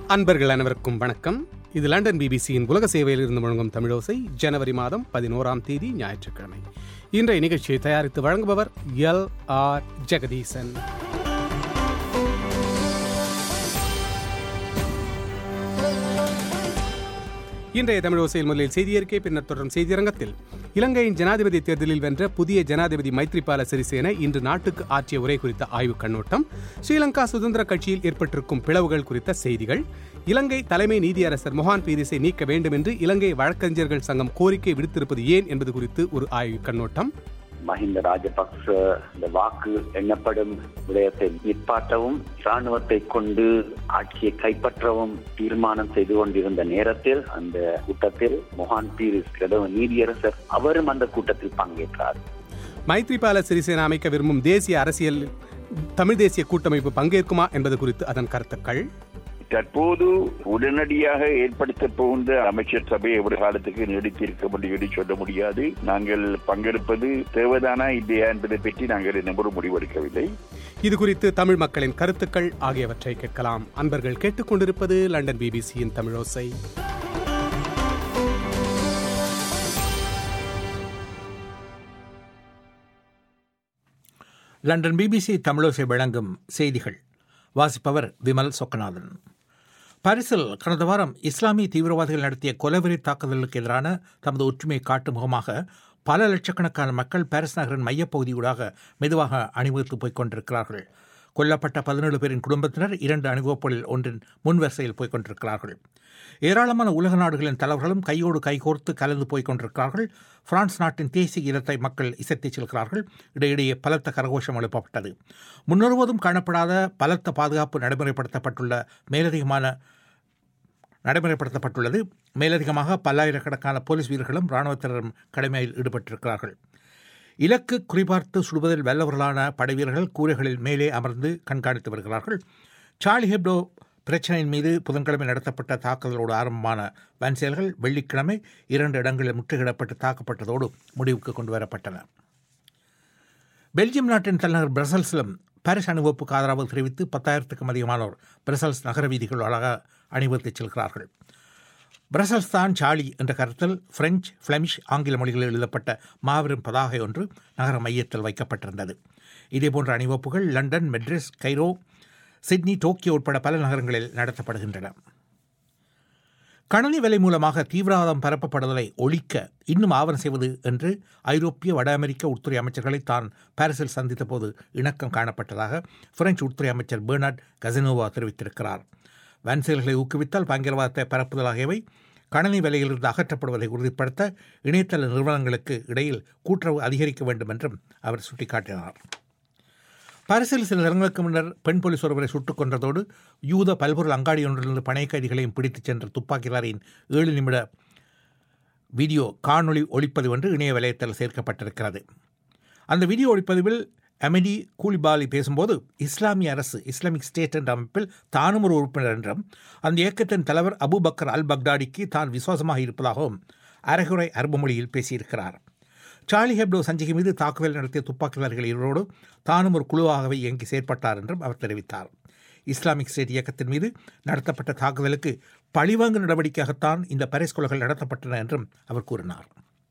அன்பர்கள் அனைவருக்கும் வணக்கம் இது லண்டன் பிபிசியின் உலக சேவையில் இருந்து முழங்கும் தமிழோசை ஜனவரி மாதம் பதினோராம் தேதி ஞாயிற்றுக்கிழமை இன்றைய நிகழ்ச்சியை தயாரித்து வழங்குபவர் எல் ஆர் ஜெகதீசன் இன்றைய தமிழோசையில் முதலில் செய்தியறிக்கை பின்னர் தொடரும் செய்தியரங்கத்தில் இலங்கையின் ஜனாதிபதி தேர்தலில் வென்ற புதிய ஜனாதிபதி மைத்ரிபால சிறிசேன இன்று நாட்டுக்கு ஆற்றிய உரை குறித்த ஆய்வுக் கண்ணோட்டம் ஸ்ரீலங்கா சுதந்திர கட்சியில் ஏற்பட்டிருக்கும் பிளவுகள் குறித்த செய்திகள் இலங்கை தலைமை நீதியரசர் மொஹான் பீரிஸை நீக்க வேண்டும் என்று இலங்கை வழக்கறிஞர்கள் சங்கம் கோரிக்கை விடுத்திருப்பது ஏன் என்பது குறித்து ஒரு ஆய்வுக் கண்ணோட்டம் மஹிந்த ராஜபக்ச இந்த வாக்கு எண்ணப்படும் விடயத்தை நிற்பாட்டவும் இராணுவத்தை கொண்டு ஆட்சியை கைப்பற்றவும் தீர்மானம் செய்து கொண்டிருந்த நேரத்தில் அந்த கூட்டத்தில் மொஹான் பீரிஸ் பிரதம நீதியரசர் அவரும் அந்த கூட்டத்தில் பங்கேற்றார் மைத்ரிபால சிறிசேன அமைக்க விரும்பும் தேசிய அரசியல் தமிழ் தேசிய கூட்டமைப்பு பங்கேற்குமா என்பது குறித்து அதன் கருத்துக்கள் தற்போது உடனடியாக ஏற்படுத்த போகின்ற அமைச்சர் சபை ஒரு காலத்துக்கு நீடித்திருக்க முடியும் என்று சொல்ல முடியாது நாங்கள் பங்கெடுப்பது தேவைதானா இல்லையா என்பதை பற்றி நாங்கள் இன்னும் முடிவெடுக்கவில்லை இது குறித்து தமிழ் மக்களின் கருத்துக்கள் ஆகியவற்றை கேட்கலாம் அன்பர்கள் கேட்டுக்கொண்டிருப்பது லண்டன் பிபிசியின் தமிழோசை லண்டன் பிபிசி தமிழோசை வழங்கும் செய்திகள் வாசிப்பவர் விமல் சொக்கநாதன் பாரிஸில் கடந்த வாரம் இஸ்லாமிய தீவிரவாதிகள் நடத்திய கொலவெறி தாக்குதலுக்கு எதிரான தமது ஒற்றுமையை காட்டும் முகமாக பல லட்சக்கணக்கான மக்கள் பாரிஸ் நகரின் மையப்பகுதியூடாக மெதுவாக அணிவகுத்து போய்க் கொண்டிருக்கிறார்கள் கொல்லப்பட்ட பதினேழு பேரின் குடும்பத்தினர் இரண்டு அணிவகுப்புகளில் ஒன்றின் முன்வரிசையில் போய்க் கொண்டிருக்கிறார்கள் ஏராளமான உலக நாடுகளின் தலைவர்களும் கையோடு கைகோர்த்து கலந்து போய்க் கொண்டிருக்கிறார்கள் பிரான்ஸ் நாட்டின் தேசிய கீதத்தை மக்கள் இசைத்துச் செல்கிறார்கள் இடையிடையே பலத்த கரகோஷம் எழுப்பப்பட்டது முன்னொருவதும் காணப்படாத பலத்த பாதுகாப்பு நடைமுறைப்படுத்தப்பட்டுள்ள மேலதிகமான நடைமுறைப்படுத்தப்பட்டுள்ளது மேலதிகமாக பல்லாயிரக்கணக்கான போலீஸ் வீரர்களும் இராணுவத்தினரும் கடமையில் ஈடுபட்டிருக்கிறார்கள் இலக்கு குறிபார்த்து சுடுவதில் வல்லவர்களான படைவீரர்கள் கூரைகளில் மேலே அமர்ந்து கண்காணித்து வருகிறார்கள் சார்லி ஹெப்டோ பிரச்சனையின் மீது புதன்கிழமை நடத்தப்பட்ட தாக்குதலோடு ஆரம்பமான வன்செயல்கள் வெள்ளிக்கிழமை இரண்டு இடங்களில் முற்றுகையிடப்பட்டு தாக்கப்பட்டதோடு முடிவுக்கு கொண்டு வரப்பட்டன பெல்ஜியம் நாட்டின் தலைநகர் பிரசல்ஸிலும் பாரிஸ் அணிவகுப்புக்கு ஆதரவு தெரிவித்து பத்தாயிரத்துக்கும் அதிகமானோர் பிரசல்ஸ் நகர வீதிகளாக அணிவகுத்துச் செல்கிறார்கள் பிரசல்ஸ் தான் சாலி என்ற கருத்தில் பிரெஞ்சு பிளெமிஷ் ஆங்கில மொழிகளில் எழுதப்பட்ட மாபெரும் பதாகை ஒன்று நகர மையத்தில் வைக்கப்பட்டிருந்தது இதேபோன்ற அணிவகுப்புகள் London Madrid Cairo Sydney Tokyo உட்பட பல நகரங்களில் நடத்தப்படுகின்றன கணனி விலை மூலமாக தீவிரவாதம் பரப்பப்படுதலை ஒழிக்க இன்னும் ஆவணம் செய்வது என்று ஐரோப்பிய வட அமெரிக்க உள்துறை அமைச்சர்களை தான் பாரிஸில் சந்தித்த போது இணக்கம் காணப்பட்டதாக பிரெஞ்சு உள்துறை அமைச்சர் பெர்னார்ட் கசினோவா தெரிவித்திருக்கிறார் வன்செயல்களை ஊக்குவித்தால் பயங்கரவாதத்தை பரப்புதல் ஆகியவை கணனி விலையிலிருந்து அகற்றப்படுவதை உறுதிப்படுத்த இணையதள நிறுவனங்களுக்கு இடையில் கூட்டுறவு அதிகரிக்க வேண்டும் என்றும் அவர் சுட்டிக்காட்டினார் பாரிஸில் சில தினங்களுக்கு முன்னர் பெண் போலீஸ் ஒருவரை சுட்டுக் கொன்றதோடு யூத பல்பொருள் அங்காடி ஒன்றிலிருந்து பணைய கைதிகளையும் பிடித்துச் சென்ற துப்பாக்கிதாரியின் ஏழு நிமிட வீடியோ காணொளி ஒளிப்பதிவு ஒன்று இணைய வலயத்தில் சேர்க்கப்பட்டிருக்கிறது அந்த வீடியோ ஒளிப்பதிவில் அமெடி கூலிபாலி பேசும்போது இஸ்லாமிய அரசு இஸ்லாமிக் ஸ்டேட் என்ற அமைப்பில் தானும் ஒரு உறுப்பினர் என்றும் அந்த இயக்கத்தின் தலைவர் அபு பக்கர் அல் பக்தாடிக்கு தான் விசுவாசமாக இருப்பதாகவும் அரைகுறை அரபு மொழியில் பேசியிருக்கிறார் சார்லி ஹெப்டோ சஞ்சிகை மீது தாக்குதல் நடத்திய துப்பாக்கிதாரிகள் இருவரோடு தானும் ஒரு குழுவாகவே இயங்கி செயற்பட்டார் என்றும் அவர் தெரிவித்தார் இஸ்லாமிக் ஸ்டேட் இயக்கத்தின் மீது நடத்தப்பட்ட தாக்குதலுக்கு பழிவாங்கு நடவடிக்கையாகத்தான் இந்த பரிஸ் கொலைகள் நடத்தப்பட்டன என்றும் அவர் கூறினார்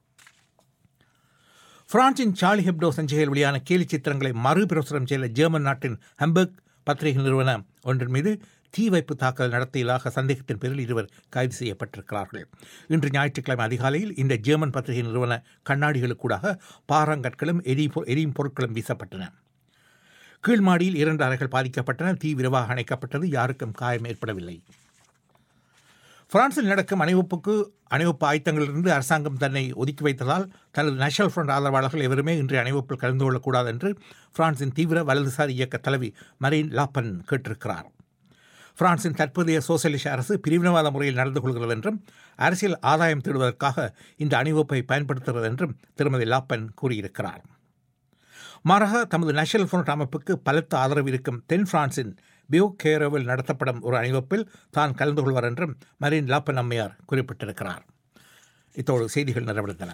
பிரான்சின் சார்லி ஹெப்டோ சஞ்சிகையில் வெளியான கேலி சித்திரங்களை மறுபிரசுரம் செய்த ஜெர்மன் நாட்டின் ஹம்பர்க் பத்திரிகை நிறுவனம் ஒன்றின் மீது தீ வைப்பு தாக்குதல் நடத்தியதாக சந்தேகத்தின் பேரில் இருவர் கைது செய்யப்பட்டிருக்கிறார்கள் இன்று ஞாயிற்றுக்கிழமை அதிகாலையில் இந்த ஜெர்மன் பத்திரிகை நிறுவன கண்ணாடிகளுக்கூடாக பாறாங்கற்களும் எரி எரியும் பொருட்களும் வீசப்பட்டன கீழ்மாடியில் இரண்டு அறைகள் பாதிக்கப்பட்டன தீ விரைவாக அணைக்கப்பட்டது யாருக்கும் காயம் ஏற்படவில்லை பிரான்சில் நடக்கும் அணிவகுப்புக்கு அணிவகுப்பு ஆயத்தங்களிலிருந்து அரசாங்கம் தன்னை ஒதுக்கி வைத்ததால் தனது நேஷனல் ஃப்ரண்ட் ஆதரவாளர்கள் எவருமே இன்று அணிவகுப்பில் கலந்து கொள்ளக்கூடாது என்று பிரான்சின் தீவிர வலதுசாரி இயக்க தலைவி மரீன் லாப்பன் கேட்டிருக்கிறார் பிரான்சின் தற்போதைய சோசியலிச அரசு பிரிவினவாத முறையில் நடந்து கொள்கிறது என்றும் அரசியல் ஆதாயம் தேடுவதற்காக இந்த அணிவகுப்பை பயன்படுத்துகிறது என்றும் திருமதி லாப்பன் கூறியிருக்கிறார் மாறாக தமது நேஷனல் ஃப்ரண்ட் அமைப்புக்கு பலத்த ஆதரவு இருக்கும் தென் பிரான்சின் பியோ கேரோவில் நடத்தப்படும் ஒரு அணிவகுப்பில் தான் கலந்து கொள்வார் என்றும் மரீன் லாப்பன் அம்மையார் குறிப்பிட்டிருக்கிறார் இத்தோடு செய்திகள் நிறைவடைந்தன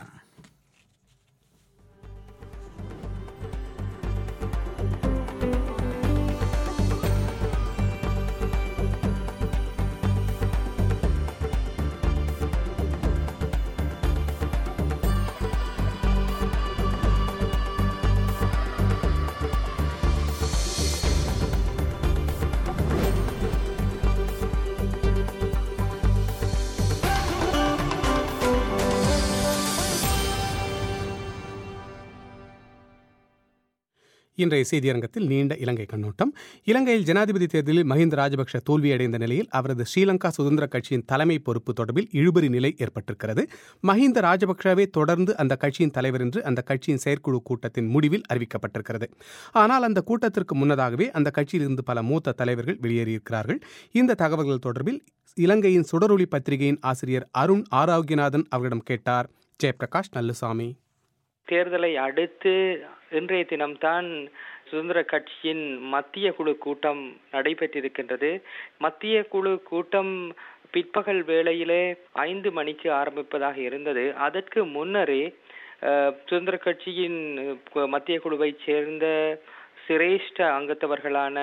இன்றைய செய்தியரங்கத்தில் நீண்ட இலங்கை கண்ணோட்டம் இலங்கையில் ஜனாதிபதி தேர்தலில் மஹிந்த ராஜபக்ஷ தோல்வியடைந்த நிலையில் அவரது ஸ்ரீலங்கா சுதந்திர கட்சியின் தலைமை பொறுப்பு தொடர்பில் இழுபறி நிலை ஏற்பட்டிருக்கிறது மஹிந்த ராஜபக்ஷவே தொடர்ந்து அந்த கட்சியின் தலைவர் என்று அந்த கட்சியின் செயற்குழு கூட்டத்தின் முடிவில் அறிவிக்கப்பட்டிருக்கிறது ஆனால் அந்த கூட்டத்திற்கு முன்னதாகவே அந்த கட்சியிலிருந்து பல மூத்த தலைவர்கள் வெளியேறியிருக்கிறார்கள் இந்த தகவல்கள் தொடர்பில் இலங்கையின் சுடரொளி பத்திரிகையின் ஆசிரியர் அருண் ஆரோக்கியநாதன் அவரிடம் கேட்டார் ஜெயபிரகாஷ் நல்லுசாமி தேர்தலை அடுத்து இன்றைய தினம்தான் சுதந்திர கட்சியின் மத்திய குழு கூட்டம் நடைபெற்றிருக்கின்றது மத்திய குழு கூட்டம் பிற்பகல் வேளையிலே ஐந்து மணிக்கு ஆரம்பிப்பதாக இருந்தது அதற்கு முன்னரே சுதந்திர கட்சியின் மத்திய குழுவை சேர்ந்த சிரேஷ்ட அங்கத்தவர்களான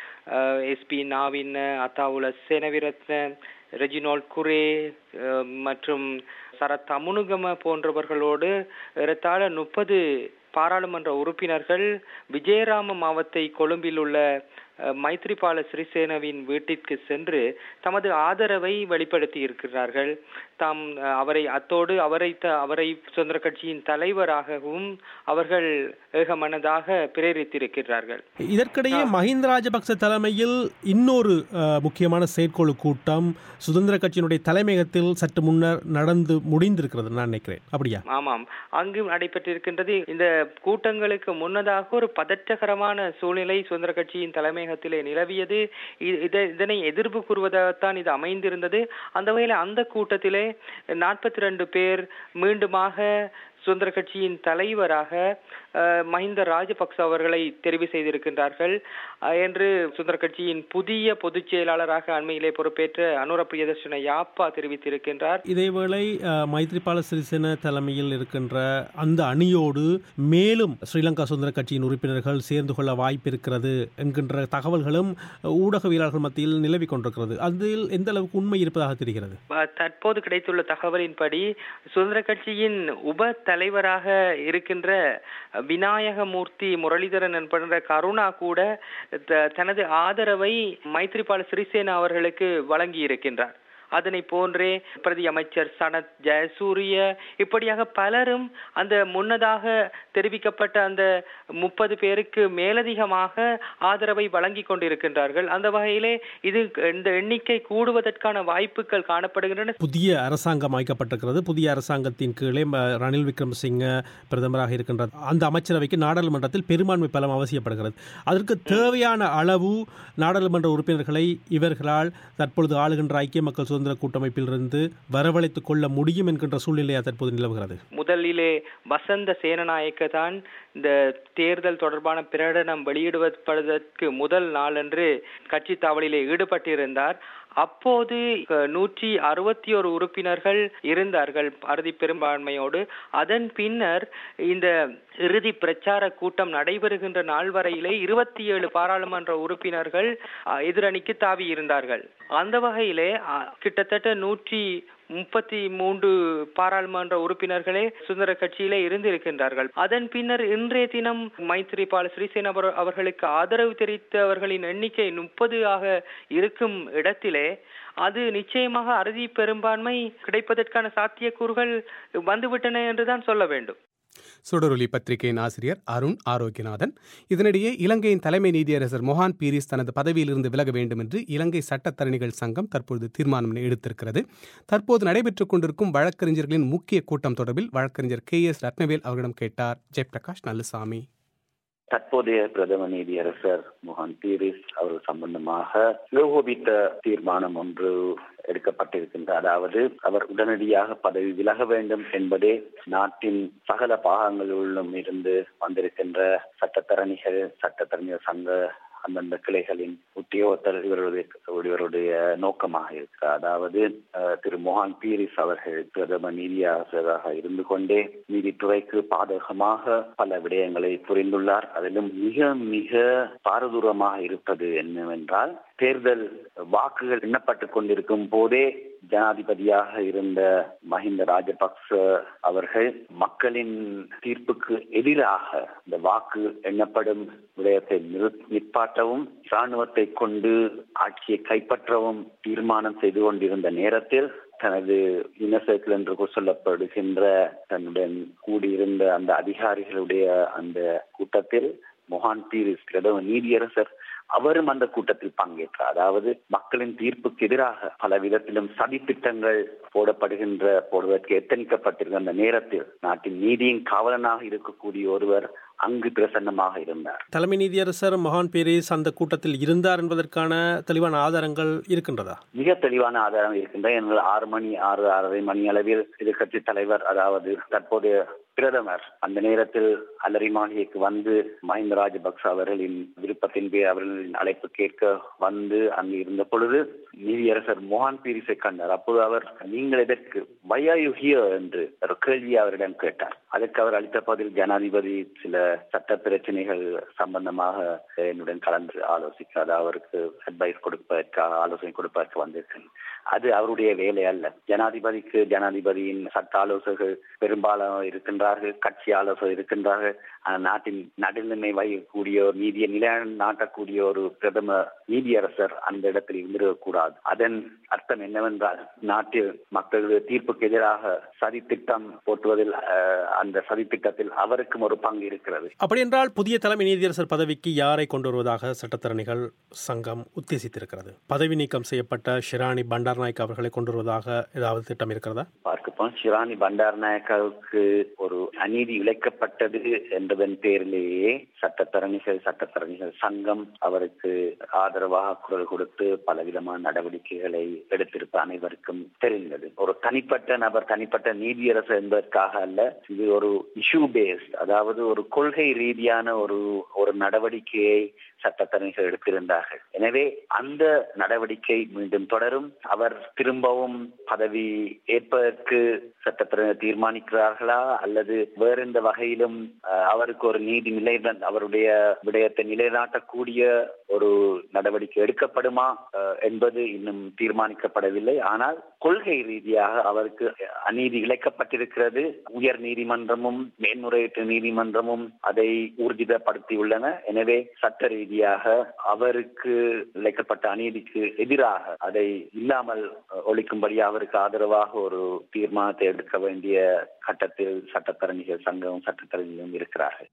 எஸ்பி நாவின் அத்தாவுல சேனவிரத்ன ரெஜினோல் குரே மற்றும் சரத் அமுனுகம போன்றவர்களோடு ஏறத்தாழ முப்பது பாராளுமன்ற உறுப்பினர்கள் விஜயராம மாவத்தை கொழும்பில் உள்ள மைத்ரிபால சிறிசேனவின் வீட்டிற்கு சென்று தமது ஆதரவை வெளிப்படுத்தி இருக்கிறார்கள் தாம் அவரை அத்தோடு அவரை அவரை சுதந்திர கட்சியின் தலைவராகவும் அவர்கள் ஏகமனதாக பிரேரித்திருக்கிறார்கள் இதற்கிடையே மஹிந்த ராஜபக்ச தலைமையில் இன்னொரு முக்கியமான செயற்குழு கூட்டம் சுதந்திர கட்சியினுடைய தலைமையகத்தில் சற்று முன்னர் நடந்து முடிந்திருக்கிறது நான் நினைக்கிறேன் அப்படியா ஆமாம் அங்கு நடைபெற்றிருக்கின்றது இந்த கூட்டங்களுக்கு முன்னதாக ஒரு பதற்றகரமான சூழ்நிலை சுதந்திர கட்சியின் தலைமையகத்திலே நிலவியது இதனை எதிர்ப்பு கூறுவதாகத்தான் இது அமைந்திருந்தது அந்த வகையில் அந்த கூட்டத்திலே நாற்பத்தி ரெண்டு பேர் மீண்டுமாக சுதந்திர கட்சியின் தலைவராக மஹிந்த ராஜபக்ச அவர்களை தெரிவு செய்திருக்கின்றார்கள் என்று சுதந்திர கட்சியின் புதிய பொதுச் செயலாளராக அண்மையிலே பொறுப்பேற்ற அனுர பிரியதர்ஷன யாப்பா தெரிவித்திருக்கின்றார் இதேவேளை மைத்ரிபால சிறிசேன தலைமையில் இருக்கின்ற அந்த அணியோடு மேலும் ஸ்ரீலங்கா சுதந்திர கட்சியின் உறுப்பினர்கள் சேர்ந்து கொள்ள வாய்ப்பு இருக்கிறது என்கின்ற தகவல்களும் ஊடகவியலாளர்கள் மத்தியில் நிலவி கொண்டிருக்கிறது அதில் எந்த அளவுக்கு உண்மை இருப்பதாக தெரிகிறது தற்போது கிடைத்துள்ள தகவலின்படி சுதந்திர கட்சியின் உப தலைவராக இருக்கின்ற விநாயகமூர்த்தி முரளிதரன் என்பன்ற கருணா கூட தனது ஆதரவை மைத்ரிபால சிறிசேனா அவர்களுக்கு வழங்கி இருக்கின்றார் அதனை போன்றே பிரதி அமைச்சர் சனத் ஜெயசூரிய இப்படியாக பலரும் அந்த முன்னதாக தெரிவிக்கப்பட்ட அந்த முப்பது பேருக்கு மேலதிகமாக ஆதரவை வழங்கி கொண்டிருக்கின்றார்கள் அந்த வகையிலே இது இந்த எண்ணிக்கை கூடுவதற்கான வாய்ப்புகள் காணப்படுகின்றன புதிய அரசாங்கம் அமைக்கப்பட்டிருக்கிறது புதிய அரசாங்கத்தின் கீழே ரணில் விக்ரமசிங்க பிரதமராக இருக்கின்ற அந்த அமைச்சரவைக்கு நாடாளுமன்றத்தில் பெரும்பான்மை பலம் அவசியப்படுகிறது அதற்கு தேவையான அளவு நாடாளுமன்ற உறுப்பினர்களை இவர்களால் தற்பொழுது ஆளுகின்ற ஐக்கிய மக்கள் சுதந்திர கூட்டமைப்பிலிருந்து வரவழைத்துக் கொள்ள முடியும் என்கின்ற சூழ்நிலையா தற்போது நிலவுகிறது முதலிலே வசந்த சேனநாயக்க தான் இந்த தேர்தல் தொடர்பான பிரகடனம் வெளியிடுவதற்கு முதல் நாளன்று கட்சி தாவலிலே ஈடுபட்டிருந்தார் அப்போது நூற்றி அறுபத்தி ஒரு உறுப்பினர்கள் இருந்தார்கள் அறுதி பெரும்பான்மையோடு அதன் பின்னர் இந்த இறுதி பிரச்சார கூட்டம் நடைபெறுகின்ற நாள் வரையிலே இருபத்தி ஏழு பாராளுமன்ற உறுப்பினர்கள் எதிரணிக்கு தாவி இருந்தார்கள் அந்த வகையிலே கிட்டத்தட்ட நூற்றி முப்பத்தி மூன்று பாராளுமன்ற உறுப்பினர்களே சுதந்திர கட்சியிலே இருந்திருக்கின்றார்கள் அதன் பின்னர் இன்றைய தினம் மைத்ரிபால சிறிசேன அவர்களுக்கு ஆதரவு தெரிவித்தவர்களின் எண்ணிக்கை முப்பது ஆக இருக்கும் இடத்திலே அது நிச்சயமாக அறுதி பெரும்பான்மை கிடைப்பதற்கான சாத்தியக்கூறுகள் வந்துவிட்டன என்றுதான் சொல்ல வேண்டும் சுடரொலி பத்திரிகையின் ஆசிரியர் அருண் ஆரோக்கியநாதன் இதனிடையே இலங்கையின் தலைமை நீதியரசர் மொஹான் பீரிஸ் தனது பதவியிலிருந்து விலக வேண்டும் என்று இலங்கை சட்டத்தரணிகள் சங்கம் தற்பொழுது தீர்மானம் எடுத்திருக்கிறது தற்போது நடைபெற்றுக் கொண்டிருக்கும் வழக்கறிஞர்களின் முக்கிய கூட்டம் தொடர்பில் வழக்கறிஞர் கே எஸ் ரத்னவேல் அவரிடம் கேட்டார் ஜெயபிரகாஷ் நல்லுசாமி தற்போதைய பிரதம நீதியரசர் மோகன் பீரிஸ் அவர்கள் சம்பந்தமாக ஏகோபித்த தீர்மானம் ஒன்று எடுக்கப்பட்டிருக்கின்ற அதாவது அவர் உடனடியாக பதவி விலக வேண்டும் என்பதே நாட்டின் சகல பாகங்களிலும் இருந்து வந்திருக்கின்ற சட்டத்தரணிகள் சட்டத்தரணிகள் சங்க அந்தந்த கிளைகளின் உத்தியோகத்தர் இவருடைய இவருடைய நோக்கமாக இருக்கிறார் அதாவது திரு மோகன் பீரிஸ் அவர்கள் பிரதம நீதியாளராக இருந்து கொண்டே நீதித்துறைக்கு பாதகமாக பல விடயங்களை புரிந்துள்ளார் அதிலும் மிக மிக பாரதூரமாக இருப்பது என்னவென்றால் தேர்தல் வாக்குகள் எண்ணப்பட்டுக் கொண்டிருக்கும் போதே ஜனாதிபதியாக இருந்த மஹிந்த ராஜபக்ச அவர்கள் மக்களின் தீர்ப்புக்கு எதிராக இந்த வாக்கு எண்ணப்படும் விடயத்தை நிற்பாட்டவும் இராணுவத்தை கொண்டு ஆட்சியை கைப்பற்றவும் தீர்மானம் செய்து கொண்டிருந்த நேரத்தில் தனது யுனசெர்க்கிள் என்று சொல்லப்படுகின்ற தன்னுடன் கூடியிருந்த அந்த அதிகாரிகளுடைய அந்த கூட்டத்தில் மொஹான் பீரிஸ் பிரதம நீதியரசர் அவரும் அந்த கூட்டத்தில் பங்கேற்றார் அதாவது மக்களின் தீர்ப்புக்கு எதிராக பல விதத்திலும் சதி திட்டங்கள் போடப்படுகின்ற போடுவதற்கு எத்தனிக்கப்பட்டிருந்த அந்த நேரத்தில் நாட்டின் நீதியின் காவலனாக இருக்கக்கூடிய ஒருவர் அங்கு பிரசன்னமாக இருந்தார் தலைமை நீதியரசர் மொஹான் பீரிஸ் அந்த கூட்டத்தில் இருந்தார் என்பதற்கான தெளிவான ஆதாரங்கள் இருக்கின்றதா மிக தெளிவான ஆதாரம் இருக்கின்ற எங்கள் ஆறு மணி ஆறு ஆறரை மணி அளவில் எதிர்கட்சி தலைவர் அதாவது தற்போதைய பிரதமர் அந்த நேரத்தில் அலரி மாளிகைக்கு வந்து மஹிந்த ராஜபக்ச அவர்களின் விருப்பத்தின் பேர் அவர்களின் அழைப்பு கேட்க வந்து அங்கு இருந்த பொழுது நீதியரசர் மோகன் பீரிஸை கண்டார் அப்போது அவர் நீங்கள் எதற்கு வை ஆர் யூ ஹியர் என்று ஒரு கேள்வி அவரிடம் கேட்டார் அதற்கு அவர் அளித்த பதில் ஜனாதிபதி சில சட்ட பிரச்சனைகள் சம்பந்தமாக என்னுடன் கலந்து ஆலோசிக்க அதாவது அவருக்கு அட்வைஸ் கொடுப்பதற்காக ஆலோசனை கொடுப்பதற்கு வந்திருக்கேன் அது அவருடைய வேலை அல்ல ஜனாதிபதிக்கு ஜனாதிபதியின் சட்ட ஆலோசகர்கள் பெரும்பாலும் இருக்கின்றார்கள் கட்சி ஆலோசகர் இருக்கின்றார்கள் நாட்டின் நடுநிலைமை வகிக்கக்கூடிய ஒரு நீதியை நிலைநாட்டக்கூடிய ஒரு பிரதம நீதியரசர் அந்த இடத்தில் இருந்திருக்கக்கூடாது அதன் அர்த்தம் என்னவென்றால் நாட்டில் மக்களது தீர்ப்புக்கு எதிராக சதி திட்டம் போட்டுவதில் அந்த சதி திட்டத்தில் அவருக்கும் ஒரு பங்கு இருக்கிறது அப்படி என்றால் புதிய தலைமை நீதியரசர் பதவிக்கு யாரை கொண்டு வருவதாக சட்டத்தரணிகள் சங்கம் உத்தேசித்திருக்கிறது பதவி நீக்கம் செய்யப்பட்ட ஷிராணி பண்டார் நாயக் அவர்களை கொண்டு வருவதாக ஏதாவது திட்டம் இருக்கிறதா பார்க்கப்போம் ஷிராணி பண்டார் நாயக்காவுக்கு ஒரு அநீதி இழைக்கப்பட்டது என்பதன் பேரிலேயே சட்டத்தரணிகள் சட்டத்தரணிகள் சங்கம் அவருக்கு ஆதரவாக குரல் கொடுத்து பலவிதமான நடவடிக்கைகளை எடுத்திருப்ப அனைவருக்கும் தெரிந்தது ஒரு தனிப்பட்ட நபர் தனிப்பட்ட நீதியரசு என்பதற்காக அல்ல இது ஒரு இஷ்யூ பேஸ்ட் அதாவது ஒரு கொள்கை ரீதியான ஒரு ஒரு நடவடிக்கையை சட்டத்தரணிகள் எடுத்திருந்தார்கள் எனவே அந்த நடவடிக்கை மீண்டும் தொடரும் அவர் திரும்பவும் பதவி ஏற்பதற்கு சட்டத்தரணிகள் தீர்மானிக்கிறார்களா அல்லது வேறு எந்த வகையிலும் அவருக்கு ஒரு நீதி நிலை அவருடைய விடயத்தை நிலைநாட்டக்கூடிய ஒரு நடவடிக்கை எடுக்கப்படுமா என்பது இன்னும் தீர்மானிக்கப்படவில்லை ஆனால் கொள்கை ரீதியாக அவருக்கு அநீதி இழைக்கப்பட்டிருக்கிறது உயர் நீதிமன்றமும் மேன்முறையீட்டு நீதிமன்றமும் அதை ஊர்ஜிதப்படுத்தியுள்ளன எனவே சட்ட ரீதியாக அவருக்கு இழைக்கப்பட்ட அநீதிக்கு எதிராக அதை இல்லாமல் ஒழிக்கும்படி அவருக்கு ஆதரவாக ஒரு தீர்மானத்தை எடுக்க வேண்டிய கட்டத்தில் சட்டத்தரணிகள் சங்கமும் சட்டத்தரணிகளும் இருக்கிறார்கள்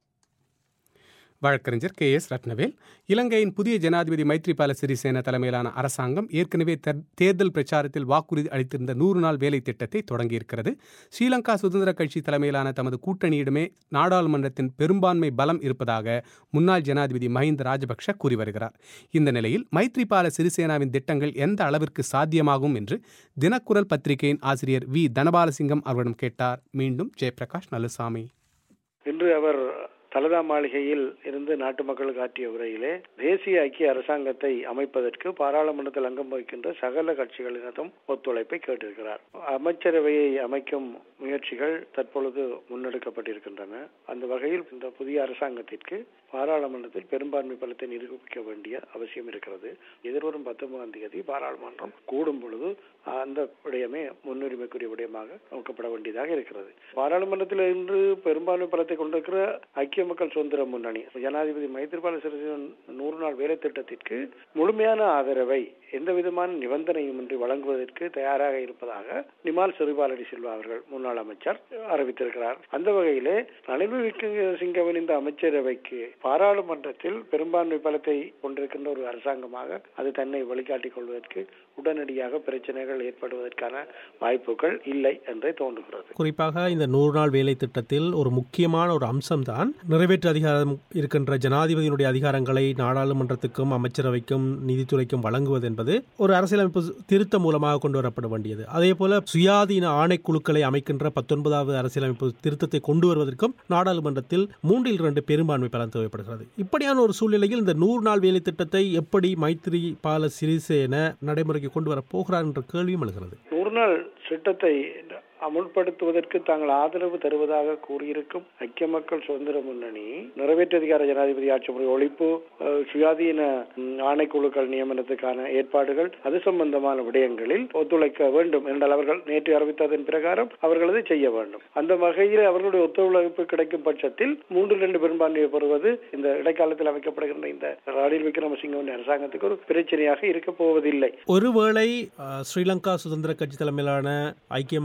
வழக்கறிஞர் கே எஸ் ரத்னவேல் இலங்கையின் புதிய ஜனாதிபதி மைத்ரிபால சிறிசேன தலைமையிலான அரசாங்கம் ஏற்கனவே தேர்தல் பிரச்சாரத்தில் வாக்குறுதி அளித்திருந்த நூறு நாள் வேலை திட்டத்தை தொடங்கியிருக்கிறது ஸ்ரீலங்கா சுதந்திர கட்சி தலைமையிலான தமது கூட்டணியிடமே நாடாளுமன்றத்தின் பெரும்பான்மை பலம் இருப்பதாக முன்னாள் ஜனாதிபதி மஹிந்த ராஜபக்ஷ கூறி வருகிறார் இந்த நிலையில் மைத்ரிபால சிறிசேனாவின் திட்டங்கள் எந்த அளவிற்கு சாத்தியமாகும் என்று தினக்குரல் பத்திரிகையின் ஆசிரியர் வி தனபாலசிங்கம் அவரிடம் கேட்டார் மீண்டும் ஜெயபிரகாஷ் நல்லசாமி இன்று அவர் தலதா மாளிகையில் இருந்து நாட்டு மக்களுக்கு ஆற்றிய உரையிலே தேசிய ஐக்கிய அரசாங்கத்தை அமைப்பதற்கு பாராளுமன்றத்தில் அங்கம் வகிக்கின்ற சகல கட்சிகளினதும் ஒத்துழைப்பை கேட்டிருக்கிறார் அமைச்சரவையை அமைக்கும் முயற்சிகள் தற்பொழுது முன்னெடுக்கப்பட்டிருக்கின்றன அந்த வகையில் இந்த புதிய அரசாங்கத்திற்கு பாராளுமன்றத்தில் பெரும்பான்மை பலத்தை நிரூபிக்க வேண்டிய அவசியம் இருக்கிறது எதிர்வரும் பத்தொன்பதாம் தேதி பாராளுமன்றம் கூடும் பொழுது அந்த விடயமே முன்னுரிமைக்குரிய விடயமாக நோக்கப்பட வேண்டியதாக இருக்கிறது பாராளுமன்றத்தில் இன்று பெரும்பான்மை பலத்தை கொண்டிருக்கிற ஐக்கிய மக்கள் சுதந்திர முன்னணி ஜனாதிபதி மைத்திரிபால சிறிசேன நூறு நாள் வேலை திட்டத்திற்கு முழுமையான ஆதரவை எந்த விதமான நிபந்தனையும் இன்றி வழங்குவதற்கு தயாராக இருப்பதாக நிமால் சிறுபாலடி செல்வா அவர்கள் முன்னாள் அமைச்சர் அறிவித்திருக்கிறார் அந்த வகையிலே ரணில் விக்ரமசிங்கவின் இந்த அமைச்சரவைக்கு பாராளுமன்றத்தில் பெரும்பான்மை பலத்தை கொண்டிருக்கின்ற ஒரு அரசாங்கமாக அது தன்னை வழிகாட்டிக் கொள்வதற்கு உடனடியாக பிரச்சனைகள் ஏற்படுவதற்கான வாய்ப்புகள் இல்லை என்றே தோன்றுகிறது குறிப்பாக இந்த நூறு நாள் வேலை திட்டத்தில் ஒரு முக்கியமான ஒரு அம்சம்தான் நிறைவேற்று அதிகாரம் இருக்கின்ற ஜனாதிபதியினுடைய அதிகாரங்களை நாடாளுமன்றத்துக்கும் அமைச்சரவைக்கும் நீதித்துறைக்கும் வழங்குவது என்பது ஒரு அரசியலமைப்பு திருத்தம் மூலமாக கொண்டு வரப்பட வேண்டியது அதே போல சுயாதீன ஆணைக்குழுக்களை அமைக்கின்ற பத்தொன்பதாவது அரசியலமைப்பு திருத்தத்தை கொண்டு வருவதற்கும் நாடாளுமன்றத்தில் மூன்றில் இரண்டு பெரும்பான்மை பலன் தேவைப்படுகிறது இப்படியான ஒரு சூழ்நிலையில் இந்த நூறு நாள் வேலை திட்டத்தை எப்படி மைத்ரி பால சிறிசேன நடைமுறைக்கு கொண்டு வர போகிறார் என்ற கேள்வியும் எழுகிறது நூறு நாள் திட்டத்தை அமுல்படுத்துவதற்கு தாங்கள் ஆதரவு தருவதாக கூறியிருக்கும் ஐக்கிய மக்கள் சுதந்திர முன்னணி நிறைவேற்று அதிகார ஜனாதிபதி ஆட்சி முறை ஒழிப்பு சுயாதீன ஆணைக்குழுக்கள் நியமனத்துக்கான ஏற்பாடுகள் அது சம்பந்தமான விடயங்களில் ஒத்துழைக்க வேண்டும் என்றால் அவர்கள் நேற்று அறிவித்ததன் பிரகாரம் அவர்கள் அதை செய்ய வேண்டும் அந்த வகையில் அவர்களுடைய ஒத்துழைப்பு கிடைக்கும் பட்சத்தில் மூன்று ரெண்டு பெரும்பான்மையை பெறுவது இந்த இடைக்காலத்தில் அமைக்கப்படுகின்ற இந்த ரணில் விக்ரமசிங்கவின் அரசாங்கத்துக்கு ஒரு பிரச்சனையாக இருக்க போவதில்லை ஒருவேளை ஸ்ரீலங்கா சுதந்திர கட்சி தலைமையிலான ஐக்கிய மக்கள் சுதந்திர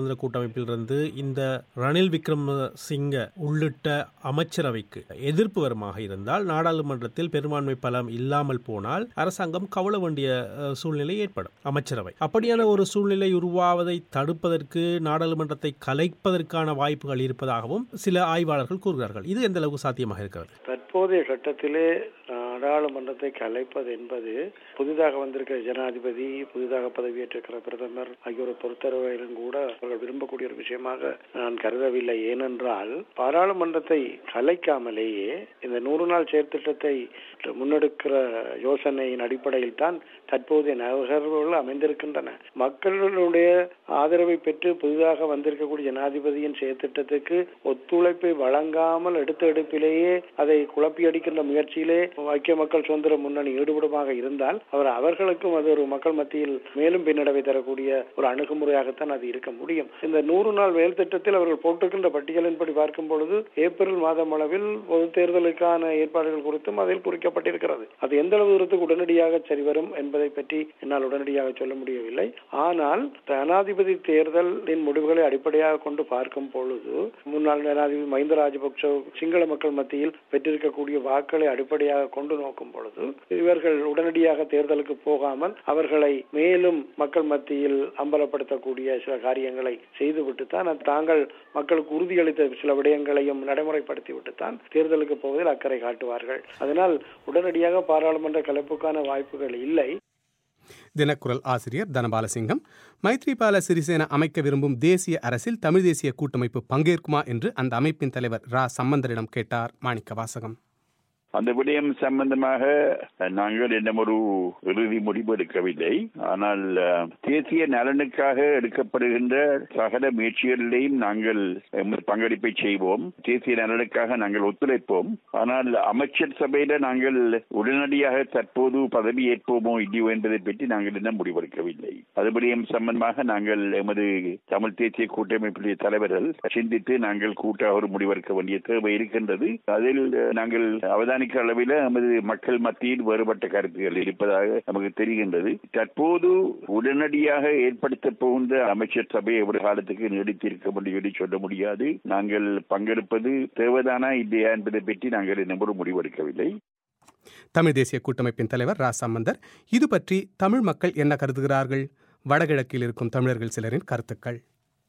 சுதந்திர கூட்டமைப்பிலிருந்து இந்த ரணில் விக்ரமசிங்க உள்ளிட்ட அமைச்சரவைக்கு எதிர்ப்பு வருமாக இருந்தால் நாடாளுமன்றத்தில் பெரும்பான்மை பலம் இல்லாமல் போனால் அரசாங்கம் கவல வேண்டிய அஹ், சூழ்நிலை ஏற்படும் அமைச்சரவை அப்படியான ஒரு சூழ்நிலை உருவாவதை தடுப்பதற்கு நாடாளுமன்றத்தை கலைப்பதற்கான வாய்ப்புகள் இருப்பதாகவும் சில ஆய்வாளர்கள் கூறுகிறார்கள் இது எந்த அளவுக்கு சாத்தியமாக இருக்கிறது தற்போதைய கட்டத்திலே நாடாளுமன்றத்தை கலைப்பது என்பது புதிதாக வந்திருக்கிற ஜனாதிபதி புதிதாக பதவியேற்றிருக்கிற பிரதமர் ஆகியோரை பொறுத்தவரையிலும் கூட அவர்கள் விரும்பக்கூடிய ஒரு விஷயமாக நான் கருதவில்லை ஏனென்றால் பாராளுமன்றத்தை கலைக்காமலேயே இந்த நூறு நாள் செயற்திட்டத்தை முன்னெடுக்கிற யோசனையின் அடிப்படையில் தான் தற்போதைய நகர்வுகள் அமைந்திருக்கின்றன மக்களுடைய ஆதரவை பெற்று புதிதாக வந்திருக்கக்கூடிய ஜனாதிபதியின் செயற்திட்டத்துக்கு ஒத்துழைப்பை வழங்காமல் எடுத்த எடுப்பிலேயே அதை குழப்பியடிக்கின்ற முயற்சியிலே ஐக்கிய மக்கள் சுதந்திர முன்னணி ஈடுபடுமாக இருந்தால் அவர் அவர்களுக்கும் அது ஒரு மக்கள் மத்தியில் மேலும் பின்னடைவை தரக்கூடிய ஒரு அணுகுமுறையாகத்தான் அது இருக்க முடியும் இந்த நூறு நாள் வேல் திட்டத்தில் அவர்கள் போட்டிருக்கின்ற பட்டியலின்படி பார்க்கும் பொழுது ஏப்ரல் மாதம் அளவில் பொது தேர்தலுக்கான ஏற்பாடுகள் குறித்தும் அதில் குறிக்கப்பட்டிருக்கிறது அது எந்த அளவு தூரத்துக்கு உடனடியாக சரிவரும் என்பதை பற்றி என்னால் உடனடியாக சொல்ல முடியவில்லை ஆனால் ஜனாதிபதி தேர்தலின் முடிவுகளை அடிப்படையாக கொண்டு பார்க்கும் பொழுது முன்னாள் ஜனாதிபதி மஹிந்த ராஜபக்ச சிங்கள மக்கள் மத்தியில் பெற்றிருக்கக்கூடிய வாக்களை அடிப்படையாக கொண்டு நோக்கும் பொழுது இவர்கள் உடனடியாக தேர்தலுக்கு போகாமல் அவர்களை மேலும் மக்கள் மத்தியில் அம்பலப்படுத்தக்கூடிய சில காரியங்களை செய்துவிட்டு தான் தாங்கள் மக்களுக்கு உறுதியளித்த சில விடயங்களையும் நடைமுறைப்படுத்திவிட்டு தான் தேர்தலுக்கு போவதில் அக்கறை காட்டுவார்கள் அதனால் உடனடியாக பாராளுமன்ற கலைப்புக்கான வாய்ப்புகள் இல்லை தினக்குரல் ஆசிரியர் தனபாலசிங்கம் மைத்ரிபால சிறிசேன அமைக்க விரும்பும் தேசிய அரசில் தமிழ் தேசிய கூட்டமைப்பு பங்கேற்குமா என்று அந்த அமைப்பின் தலைவர் ரா சம்பந்தரிடம் கேட்டார் மாணிக்க வாசகம் அந்த விடயம் சம்பந்தமாக நாங்கள் இன்னும் ஒரு இறுதி முடிவு எடுக்கவில்லை ஆனால் அஹ், தேசிய நலனுக்காக எடுக்கப்படுகின்ற சகல முயற்சிகளிலேயும் நாங்கள் எமது பங்களிப்பை செய்வோம் தேசிய நலனுக்காக நாங்கள் ஒத்துழைப்போம் ஆனால் அமைச்சர் சபையில நாங்கள் உடனடியாக தற்போது பதவி ஏற்போமோ இல்லையோ என்பதை பற்றி நாங்கள் இன்னும் முடிவெடுக்கவில்லை அது விடயம் சம்பந்தமாக நாங்கள் எமது தமிழ் தேசிய கூட்டமைப்புடைய தலைவர்கள் சிந்தித்து நாங்கள் கூட்டாக ஒரு முடிவெடுக்க வேண்டிய தேவை இருக்கின்றது அதில் அஹ், நாங்கள் அவதானிக்க அளவில் நமது மக்கள் மத்தியில் வேறுபட்ட கருத்துகள் இருப்பதாக நமக்கு தெரிகின்றது தற்போது உடனடியாக ஏற்படுத்த போகின்ற அமைச்சர் சபை எவ்வளவு காலத்துக்கு நீடித்திருக்க முடியும் என்று சொல்ல முடியாது நாங்கள் பங்கெடுப்பது தேவைதானா இல்லையா என்பதை பற்றி நாங்கள் இன்னும் ஒரு முடிவெடுக்கவில்லை தமிழ் தேசிய கூட்டமைப்பின் தலைவர் ரா சம்பந்தர் இது பற்றி தமிழ் மக்கள் என்ன கருதுகிறார்கள் வடகிழக்கில் இருக்கும் தமிழர்கள் சிலரின் கருத்துக்கள்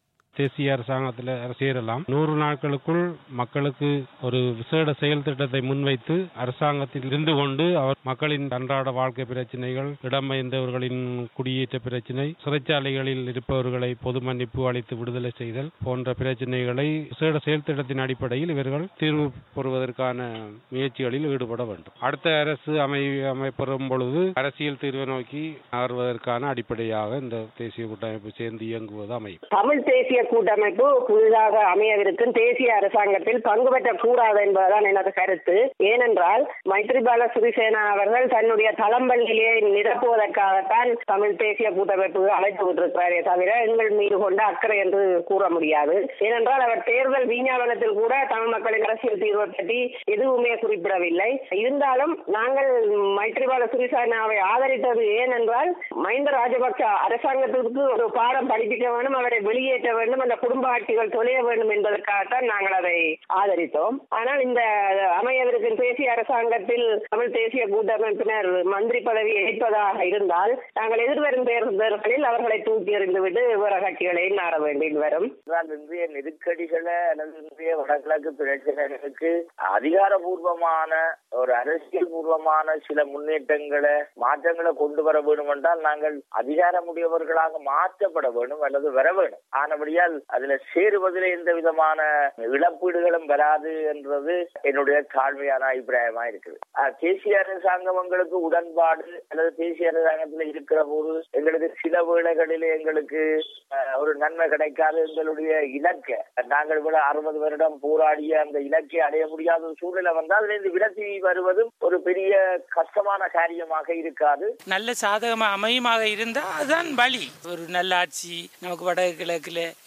தேசிய அரசாங்கத்தில் சேரலாம் நூறு நாட்களுக்குள் மக்களுக்கு ஒரு விசேட செயல் திட்டத்தை முன்வைத்து அரசாங்கத்தில் இருந்து கொண்டு அவர் மக்களின் அன்றாட வாழ்க்கை பிரச்சனைகள் இடம்பெயர்ந்தவர்களின் குடியேற்ற பிரச்சனை சிறைச்சாலைகளில் இருப்பவர்களை பொது மன்னிப்பு அளித்து விடுதலை செய்தல் போன்ற பிரச்சனைகளை விசேட செயல் திட்டத்தின் அடிப்படையில் இவர்கள் தீர்வு பெறுவதற்கான முயற்சிகளில் ஈடுபட வேண்டும் அடுத்த அரசு அமை அமைப்பெறும் பொழுது அரசியல் தீர்வை நோக்கி நகர்வதற்கான அடிப்படையாக இந்த தேசிய கூட்டமைப்பு சேர்ந்து இயங்குவது அமையும் தமிழ் தேசிய கூட்டமைப்பு புதிதாக அமையவிருக்கும் தேசிய அரசாங்கத்தில் பங்கு பெற்றக் கூடாது என்பதுதான் எனது கருத்து ஏனென்றால் மைத்ரிபால சிறிசேனா அவர்கள் தன்னுடைய தளம்பள்ளியை நிரப்புவதற்காகத்தான் தமிழ் தேசிய கூட்டமைப்பு அழைத்து விட்டிருக்கிறாரே தவிர எங்கள் மீது கொண்ட அக்கறை என்று கூற முடியாது ஏனென்றால் அவர் தேர்தல் விஞ்ஞாபனத்தில் கூட தமிழ் மக்களின் அரசியல் தீர்வை பற்றி எதுவுமே குறிப்பிடவில்லை இருந்தாலும் நாங்கள் மைத்ரிபால சிறிசேனாவை ஆதரித்தது ஏனென்றால் மஹிந்த ராஜபக்ச அரசாங்கத்திற்கு ஒரு பாடம் படிப்பிக்க வேண்டும் அவரை வெளியேற்ற வேண்டும் அந்த குடும்ப ஆட்சிகள் தொலைய வேண்டும் என்பதற்காகத்தான் நாங்கள் அதை ஆதரித்தோம் ஆனால் இந்த அமையவிருக்கும் தேசிய அரசாங்கத்தில் தமிழ் தேசிய கூட்டமைப்பினர் மந்திரி பதவி ஏற்பதாக இருந்தால் நாங்கள் எதிர்வரும் தேர்தல்களில் அவர்களை தூக்கி எறிந்துவிட்டு வேற கட்சிகளை நாட வேண்டி வரும் என்றால் இன்றைய நெருக்கடிகளை அல்லது இன்றைய வடகிழக்கு பிரச்சனைகளுக்கு அதிகாரபூர்வமான ஒரு அரசியல் பூர்வமான சில முன்னேற்றங்களை மாற்றங்களை கொண்டு வர வேண்டும் என்றால் நாங்கள் அதிகாரமுடையவர்களாக மாற்றப்பட வேண்டும் அல்லது வர வேண்டும் ஆனபடியால் அதுல சேருவதில் எந்த விதமான இழப்பீடுகளும் வராது என்றது என்னுடைய தாழ்மையான அபிப்பிராயமா இருக்குது அஹ், தேசிய அரசாங்கம் எங்களுக்கு உடன்பாடு அல்லது தேசிய அரசாங்கத்தில் இருக்கிற போது எங்களுக்கு சில வேளைகளில் எங்களுக்கு அஹ், ஒரு நன்மை கிடைக்காது எங்களுடைய இலக்கை நாங்கள் விட அறுபது வருடம் போராடிய அந்த இலக்கை அடைய முடியாத ஒரு சூழ்நிலை வந்தால் அதுல இருந்து விலத்தி வருவதும் ஒரு பெரிய கஷ்டமான காரியமாக இருக்காது நல்ல சாதகமா அமையுமாக இருந்தா அதுதான் வழி ஒரு நல்ல ஆட்சி நமக்கு வடகிழக்குல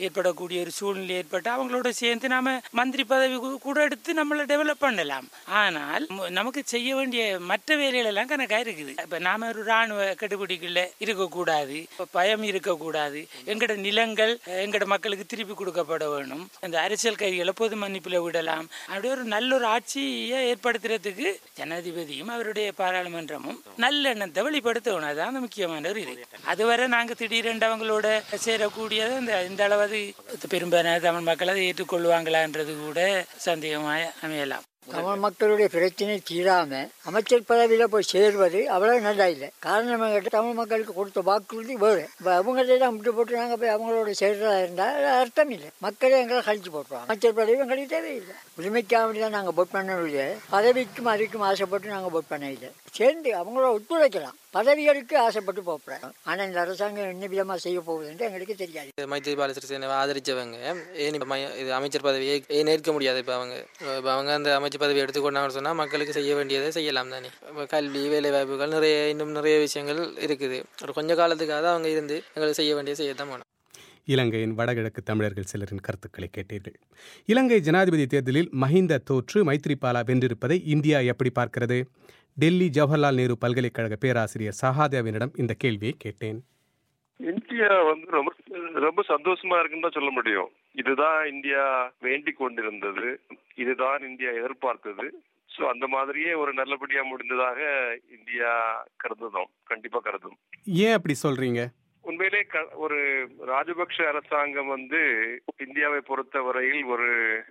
ஏற்படக்கூடிய ஒரு சூழ்நிலை ஏற்பட்டு அவங்களோட சேர்ந்து நாம மந்திரி பதவி கூ- கூட எடுத்து நம்மளை டெவலப் பண்ணலாம் ஆனால் மு- நமக்கு செய்ய வேண்டிய மற்ற வேலைகள் எல்லாம் கணக்கா இருக்குது இப்ப நாம ஒரு ராணுவ கட்டுப்பிடிக்குள்ள இருக்கக்கூடாது இப்ப பயம் இருக்கக்கூடாது எங்கட நிலங்கள் எங்கட மக்களுக்கு திருப்பி கொடுக்கப்பட வேணும் அந்த அரசியல் கைதிகளை பொது மன்னிப்புல விடலாம் அப்படி ஒரு நல்ல ஒரு ஆட்சியை ஏற்படுத்துறதுக்கு ஜனாதிபதியும் அவருடைய பாராளுமன்றமும் நல்லெண்ணத்தை வெளிப்படுத்தணும் அதுதான் அந்த முக்கியமான ஒரு இது அதுவரை நாங்க திடீரென்று அவங்களோட சேரக்கூடியது இந்த இந்த அளவு பெரும்பாலான தமிழ் மக்கள் அதை ஏற்றுக்கொள்வாங்களான்றது கூட சந்தேகமாக அமையலாம் தமிழ் மக்களுடைய பிரச்சனை தீராம அமைச்சர் பதவியில போய் சேர்வது அவ்வளவு நல்லா இல்லை காரணம் கேட்டு தமிழ் மக்களுக்கு கொடுத்த வாக்குறுதி வேறு இப்போ அவங்கள்ட்ட தான் விட்டு போட்டு நாங்கள் போய் அவங்களோட சேர்றதா இருந்தால் அது அர்த்தம் இல்லை மக்களே எங்களை கழிச்சு போட்டுருவாங்க அமைச்சர் பதவி எங்களுக்கு தேவையில்லை உரிமைக்காக வேண்டி தான் நாங்கள் போட் பண்ணவில்லை பதவிக்கும் அதுக்கும் ஆசைப்பட்டு நாங்கள் போட் பண்ண இல்லை சேர்ந்து அவங்களோட ஒத்துழைக்கலாம் பதவிகளுக்கு ஆசைப்பட்டு போகிறோம் ஆனால் இந்த அரசாங்கம் என்ன விதமாக செய்ய போகுதுன்ட்டு எங்களுக்கு தெரியாது மைத்திரிபால சிறிசேனாவை ஆதரிச்சவங்க ஏன் இப்போ மை- இது அமைச்சர் பதவியை ஏன் ஏற்க முடியாது இப்போ அவங்க இப்போ அவங்க அந்த அமைச்சர் பதவி எடுத்துக்கொண்டாங்கன்னு சொன்னால் மக்களுக்கு செய்ய வேண்டியதை செய்யலாம் தானே இப்போ கல்வி வேலை வாய்ப்புகள் நிறைய இன்னும் நிறைய விஷயங்கள் இருக்குது ஒரு கொஞ்ச காலத்துக்காக அவங்க இருந்து எங்களுக்கு செய்ய வேண்டியதை செய்யத்தான் வேணும் இலங்கையின் வடகிழக்கு தமிழர்கள் சிலரின் கருத்துக்களை கேட்டீர்கள் இலங்கை ஜனாதிபதி தேர்தலில் மஹிந்த தோற்று மைத்ரிபாலா வென்றிருப்பதை இந்தியா எப்படி பார்க்கிறது டெல்லி ஜவஹர்லால் நேரு பல்கலைக்கழக பேராசிரியர் சகாதேவனிடம் இந்த கேள்வியை கேட்டேன் இந்தியா வந்து ரொம்ப ரொம்ப சந்தோஷமா இருக்குன்னு தான் சொல்ல முடியும் இதுதான் இந்தியா வேண்டிக் கொண்டிருந்தது இதுதான் இந்தியா எதிர்பார்த்தது சோ அந்த மாதிரியே ஒரு நல்லபடியா முடிந்ததாக இந்தியா கருதுதோம் கண்டிப்பா கருதும் ஏன் அப்படி சொல்றீங்க உண்மையிலே க- ஒரு ராஜபக்ஷ அரசாங்கம் வந்து இந்தியாவை பொறுத்தவரையில் ஒரு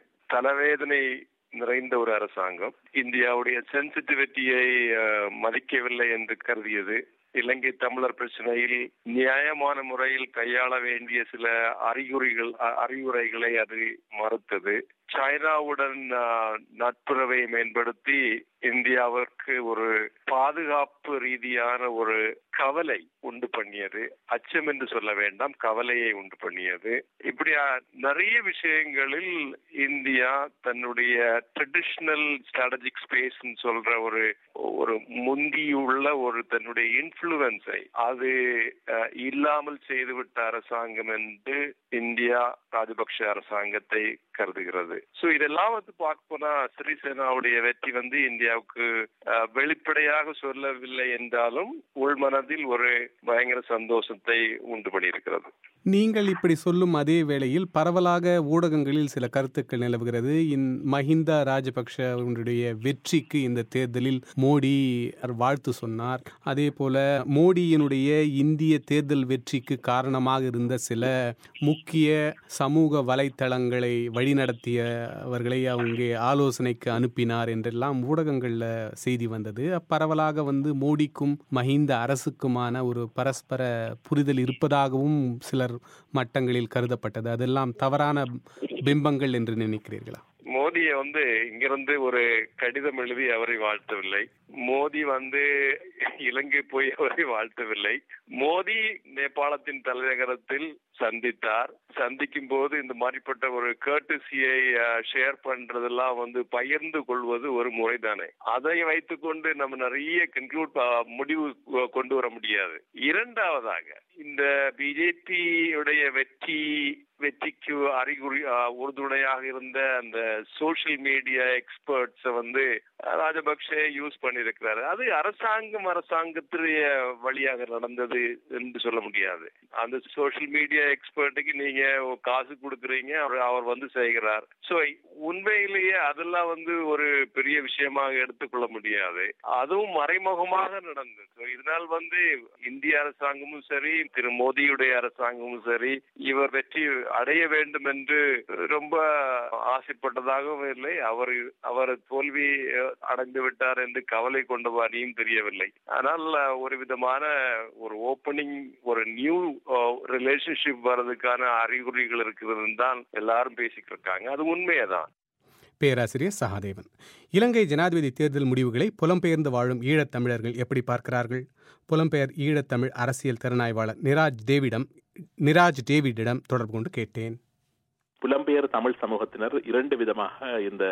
தலைவேதனை நிறைந்த ஒரு அரசாங்கம் இந்தியாவுடைய சென்சிட்டிவிட்டியை மதிக்கவில்லை என்று கருதியது இலங்கை தமிழர் பிரச்சனையில் நியாயமான முறையில் கையாள வேண்டிய சில அறிகுறிகள் அ- அறிவுரைகளை அது மறுத்தது சைனாவுடன் அஹ், நட்புறவை மேம்படுத்தி இந்தியாவிற்கு ஒரு பாதுகாப்பு ரீதியான ஒரு கவலை உண்டு பண்ணியது அச்சம் என்று சொல்ல வேண்டாம் கவலையை உண்டு பண்ணியது இப்படி அஹ், நிறைய விஷயங்களில் இந்தியா தன்னுடைய ட்ரெடிஷ்னல் ஸ்ட்ராட்டஜிக் ஸ்பேஸ் சொல்ற ஒரு ஒரு முந்தியுள்ள ஒரு தன்னுடைய இன்ஃப்ளூயன்ஸை அது அஹ், இல்லாமல் செய்துவிட்ட அரசாங்கம் என்று இந்தியா ராஜபக்ஷ அரசாங்கத்தை கருதுகிறது சோ இதெல்லாம் வந்து பார்க்க போனா சிறிசேனாவுடைய வெற்றி வந்து இந்தியாவுக்கு அஹ், வெளிப்படையாக சொல்லவில்லை என்றாலும் உள்மனதில் ஒரு பயங்கர சந்தோஷத்தை உண்டு பண்ணியிருக்கிறது நீங்கள் இப்படி சொல்லும் அதே வேளையில் பரவலாக ஊடகங்களில் சில கருத்துக்கள் நிலவுகிறது இன் மஹிந்தா ராஜபக்ஷவுடைய வெற்றிக்கு இந்த தேர்தலில் மோடி வாழ்த்து சொன்னார் அதே போல மோடியினுடைய இந்திய தேர்தல் வெற்றிக்கு காரணமாக இருந்த சில முக்கிய சமூக வலைத்தளங்களை வழிநடத்தியவர்களை அவங்க ஆலோசனைக்கு அனுப்பினார் என்றெல்லாம் ஊடகங்களில் செய்தி வந்தது பரவலாக வந்து மோடிக்கும் மஹிந்த அரசுக்குமான ஒரு பரஸ்பர புரிதல் இருப்பதாகவும் சிலர் மட்டங்களில் கருதப்பட்டது அதெல்லாம் தவறான பிம்பங்கள் என்று நினைக்கிறீர்களா மோடியை வந்து இங்கிருந்து ஒரு கடிதம் எழுதி அவரை வாழ்த்தவில்லை மோடி வந்து இலங்கை போய் அவரை வாழ்த்தவில்லை மோடி நேபாளத்தின் தலைநகரத்தில் சந்தித்தார் சந்திக்கும் போது இந்த மாதிரிப்பட்ட ஒரு கேர்டசியை ஷேர் பண்றதெல்லாம் வந்து பகிர்ந்து கொள்வது ஒரு முறைதானே அதை வைத்துக்கொண்டு நம்ம நிறைய கன்க்ளூட் முடிவு கொண்டு வர முடியாது இரண்டாவதாக இந்த பிஜேபி உடைய வெற்றி வெற்றிக்கு அறிகுறி அஹ், உறுதுணையாக இருந்த அந்த சோஷியல் மீடியா எக்ஸ்பர்ட்ஸ் வந்து அஹ், ராஜபக்சே யூஸ் பண்ணியிருக்கிறாரு அது அரசாங்கம் அரசாங்கத்துடைய வழியாக நடந்தது என்று சொல்ல முடியாது அந்த சோஷியல் மீடியா எக்ஸ்பர்ட்டுக்கு நீங்க காசு கொடுக்குறீங்க அவர் அவர் வந்து செய்கிறார் சோ உண்மையிலேயே அதெல்லாம் வந்து ஒரு பெரிய விஷயமாக எடுத்துக்கொள்ள முடியாது அதுவும் மறைமுகமாக நடந்தது So, இதனால் வந்து இந்திய அரசாங்கமும் சரி திரு மோடியுடைய அரசாங்கமும் சரி இவர் வெற்றி அடைய வேண்டும் என்று ரொம்ப ஆசைப்பட்டதாகவும் இல்லை அவர் அவர் தோல்வி அஹ், அடைந்து விட்டார் என்று கவலை கொண்டவாரியும் தெரியவில்லை ஆனால் அஹ், ஒரு விதமான ஒரு ஓப்பனிங் ஒரு நியூ ரிலேஷன்ஷிப் வர்றதுக்கான அறிகுறிகள் இருக்கிறதுன்னு தான் எல்லாரும் பேசிக்கிட்டு இருக்காங்க அது உண்மையதான் பேராசிரியர் சகாதேவன் இலங்கை ஜனாதிபதி தேர்தல் முடிவுகளை புலம்பெயர்ந்து வாழும் ஈழத் தமிழர்கள் எப்படி பார்க்கிறார்கள் புலம்பெயர் ஈழத்தமிழ் அரசியல் திறனாய்வாளர் நிராஜ் டேவிடம் நிராஜ் டேவிடிடம் தொடர்பு கொண்டு கேட்டேன் புலம்பெயர் தமிழ் சமூகத்தினர் இரண்டு விதமாக இந்த